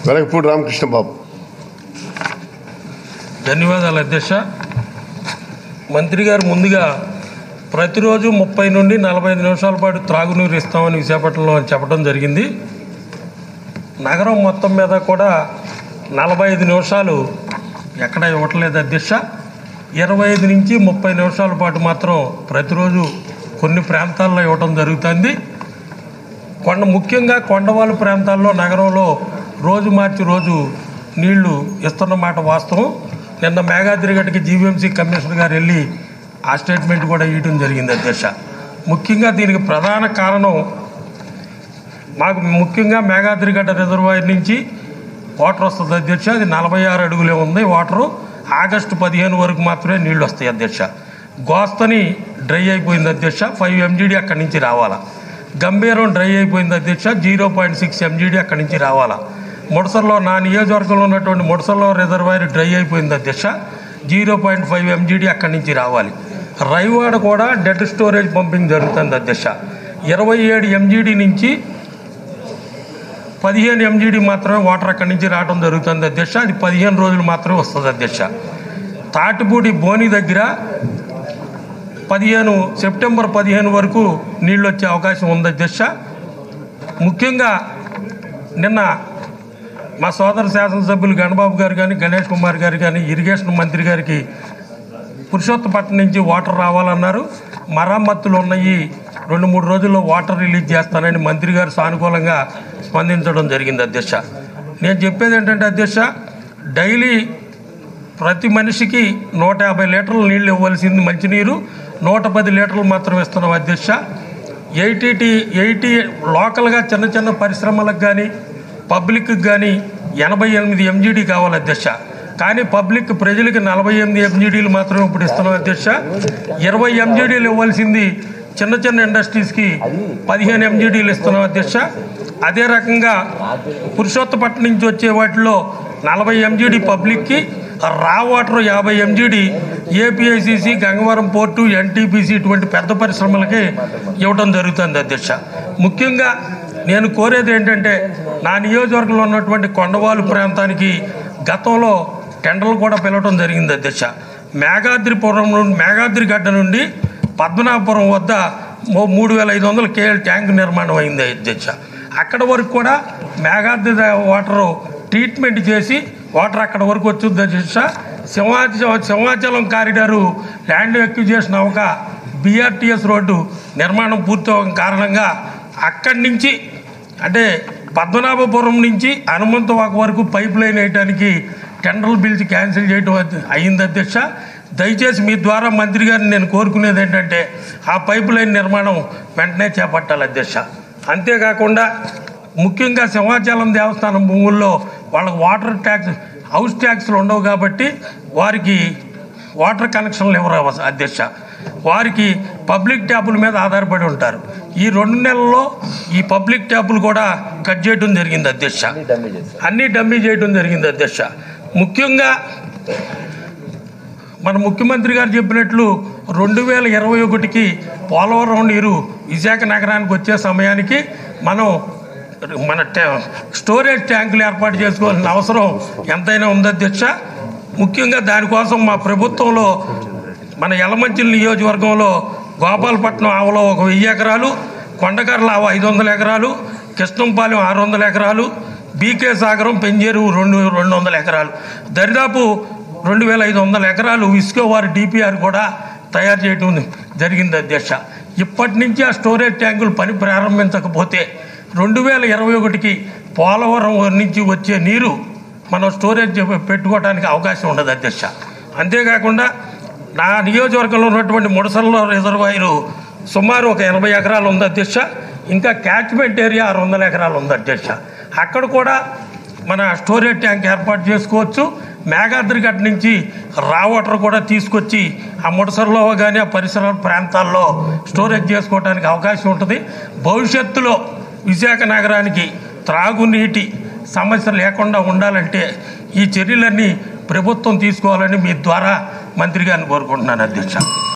వెనకపూడి రామకృష్ణ బాబు ధన్యవాదాలు అధ్యక్ష మంత్రి గారు ముందుగా ప్రతిరోజు ముప్పై నుండి నలభై ఐదు నిమిషాల పాటు త్రాగునీరు ఇస్తామని విశాఖపట్నంలో చెప్పడం జరిగింది నగరం మొత్తం మీద కూడా నలభై ఐదు నిమిషాలు ఎక్కడ ఇవ్వట్లేదు అధ్యక్ష ఇరవై ఐదు నుంచి ముప్పై నిమిషాల పాటు మాత్రం ప్రతిరోజు కొన్ని ప్రాంతాల్లో ఇవ్వటం జరుగుతుంది కొండ ముఖ్యంగా కొండవాళ్ళ ప్రాంతాల్లో నగరంలో రోజు మార్చి రోజు నీళ్లు ఇస్తున్న మాట వాస్తవం నిన్న మేఘాద్రి గట్టుకి జీవీఎంసీ కమిషనర్ గారు వెళ్ళి ఆ స్టేట్మెంట్ కూడా ఇవ్వడం జరిగింది అధ్యక్ష ముఖ్యంగా దీనికి ప్రధాన కారణం మాకు ముఖ్యంగా మేఘాద్రిగడ్డ రిజర్వాయర్ నుంచి వాటర్ వస్తుంది అధ్యక్ష అది నలభై ఆరు అడుగులే ఉంది వాటరు ఆగస్టు పదిహేను వరకు మాత్రమే నీళ్లు వస్తాయి అధ్యక్ష గోస్తని డ్రై అయిపోయింది అధ్యక్ష ఫైవ్ ఎంజీడీ అక్కడి నుంచి రావాలా గంభీరం డ్రై అయిపోయింది అధ్యక్ష జీరో పాయింట్ సిక్స్ ఎంజీడీ అక్కడి నుంచి రావాలా ముడసర్లో నా నియోజకవర్గంలో ఉన్నటువంటి ముడసర్లో రిజర్వాయర్ డ్రై అయిపోయింది అధ్యక్ష జీరో పాయింట్ ఫైవ్ ఎంజీడీ అక్కడి నుంచి రావాలి రైవాడ కూడా డెడ్ స్టోరేజ్ పంపింగ్ జరుగుతుంది అధ్యక్ష ఇరవై ఏడు ఎంజీడీ నుంచి పదిహేను ఎంజీడీ మాత్రమే వాటర్ అక్కడి నుంచి రావడం జరుగుతుంది అధ్యక్ష అది పదిహేను రోజులు మాత్రమే వస్తుంది అధ్యక్ష తాటిపూడి బోని దగ్గర పదిహేను సెప్టెంబర్ పదిహేను వరకు నీళ్ళు వచ్చే అవకాశం ఉంది అధ్యక్ష ముఖ్యంగా నిన్న మా సోదర శాసనసభ్యులు గణబాబు గారు కానీ గణేష్ కుమార్ గారు కానీ ఇరిగేషన్ మంత్రి గారికి పురుషోత్తపట్నం నుంచి వాటర్ రావాలన్నారు మరమ్మతులు ఉన్నాయి రెండు మూడు రోజుల్లో వాటర్ రిలీజ్ చేస్తానని మంత్రి గారు సానుకూలంగా స్పందించడం జరిగింది అధ్యక్ష నేను చెప్పేది ఏంటంటే అధ్యక్ష డైలీ ప్రతి మనిషికి నూట యాభై లీటర్లు నీళ్ళు ఇవ్వాల్సింది మంచినీరు నూట పది లీటర్లు మాత్రం ఇస్తున్నాం అధ్యక్ష ఎయిటీటీ ఎయిటీ లోకల్గా చిన్న చిన్న పరిశ్రమలకు కానీ పబ్లిక్కి కానీ ఎనభై ఎనిమిది ఎంజీడీ కావాలి అధ్యక్ష కానీ పబ్లిక్ ప్రజలకి నలభై ఎనిమిది ఎంజీడీలు మాత్రమే ఇప్పుడు ఇస్తున్నాం అధ్యక్ష ఇరవై ఎంజీడీలు ఇవ్వాల్సింది చిన్న చిన్న ఇండస్ట్రీస్కి పదిహేను ఎంజీడీలు ఇస్తున్నాం అధ్యక్ష అదే రకంగా పురుషోత్తపట్నం నుంచి వచ్చే వాటిలో నలభై ఎంజీడీ పబ్లిక్కి రా వాటర్ యాభై MGD APIIC Gangavaram port NTPC ఇటువంటి పెద్ద పరిశ్రమలకి ఇవ్వడం జరుగుతుంది అధ్యక్ష ముఖ్యంగా నేను కోరేది ఏంటంటే నా నియోజకవర్గంలో ఉన్నటువంటి కొండవాలు ప్రాంతానికి గతంలో టెండర్లు కూడా పిలవడం జరిగింది అధ్యక్ష మేఘాద్రిపురం నుండి మేఘాద్రి గడ్డ నుండి పద్మనాభపురం వద్ద మూ- మూడు వేల ఐదు వందల కేఎల్ ట్యాంక్ నిర్మాణం అయింది అధ్యక్ష అక్కడ వరకు కూడా మేఘాద్రి వాటర్ ట్రీట్మెంట్ చేసి వాటర్ అక్కడ వరకు వచ్చింది అధ్యక్ష Simhachalam Simhachalam corridor land acquisition అవక బీఆర్టీఎస్ రోడ్డు నిర్మాణం పూర్తవడం కారణంగా అక్కడి నుంచి అంటే పద్మనాభపురం నుంచి హనుమంతవాక వరకు పైప్ లైన్ వేయడానికి టెండర్లు పిలిచి క్యాన్సిల్ చేయడం అది- అయింది అధ్యక్ష దయచేసి మీ ద్వారా మంత్రి గారిని నేను కోరుకునేది ఏంటంటే ఆ పైప్ లైన్ నిర్మాణం వెంటనే చేపట్టాలి అధ్యక్ష అంతేకాకుండా ముఖ్యంగా సింహాచలం దేవస్థానం భూముల్లో వాళ్ళకి వాటర్ ట్యాక్స్ హౌస్ ట్యాక్స్లు ఉండవు కాబట్టి వారికి వాటర్ కనెక్షన్లు ఎవరు అధ్యక్ష వారికి పబ్లిక్ ట్యాపుల మీద ఆధారపడి ఉంటారు ఈ రెండు నెలల్లో ఈ పబ్లిక్ ట్యాపులు కూడా కట్ చేయడం జరిగింది అధ్యక్ష అన్నీ డమ్మీ చేయడం జరిగింది అధ్యక్ష ముఖ్యంగా మన ముఖ్యమంత్రి గారు చెప్పినట్లు రెండు వేల ఇరవై ఒకటికి పోలవరం నీరు విశాఖ నగరానికి వచ్చే సమయానికి మనం మన ట్యా స్టోరేజ్ ట్యాంకులు ఏర్పాటు చేసుకోవాల్సిన అవసరం ఎంతైనా ఉంది అధ్యక్ష ముఖ్యంగా దానికోసం మా ప్రభుత్వంలో మన యలమంచిలి నియోజకవర్గంలో గోపాలపట్నం ఆవలో ఒక వెయ్యి ఎకరాలు కొండకర్ల ఆవ ఐదు వందల ఎకరాలు కృష్ణంపాలెం ఆరు వందల ఎకరాలు బీకే సాగరం పెంజేరు రెండు రెండు వందల ఎకరాలు దరిదాపు రెండు వేల ఐదు వందల ఎకరాలు ఇసుక వారి డిపిఆర్ కూడా తయారు చేయడం జరిగింది అధ్యక్ష ఇప్పటి నుంచి ఆ స్టోరేజ్ ట్యాంకులు పని ప్రారంభించకపోతే రెండు వేల ఇరవై ఒకటికి పోలవరం నుంచి వచ్చే నీరు మనం స్టోరేజ్ పెట్టుకోవడానికి అవకాశం ఉండదు అధ్యక్ష అంతేకాకుండా నా నియోజకవర్గంలో ఉన్నటువంటి ముడసల్లో రిజర్వాయరు సుమారు ఒక ఎనభై ఎకరాలు ఉంది అధ్యక్ష ఇంకా క్యాచ్మెంట్ ఏరియా ఆరు వందల ఎకరాలు ఉంది అధ్యక్ష అక్కడ కూడా మన స్టోరేజ్ ట్యాంక్ ఏర్పాటు చేసుకోవచ్చు మేఘాద్రి గట్ నుంచి రా వాటర్ కూడా తీసుకొచ్చి ఆ ముడసర్లో కానీ ఆ పరిసర ప్రాంతాల్లో స్టోరేజ్ చేసుకోవడానికి అవకాశం ఉంటుంది భవిష్యత్తులో విశాఖ నగరానికి త్రాగునీటి సమస్య లేకుండా ఉండాలంటే ఈ చర్యలన్నీ ప్రభుత్వం తీసుకోవాలని మీ ద్వారా మంత్రి గారిని కోరుకుంటున్నాను అధ్యక్ష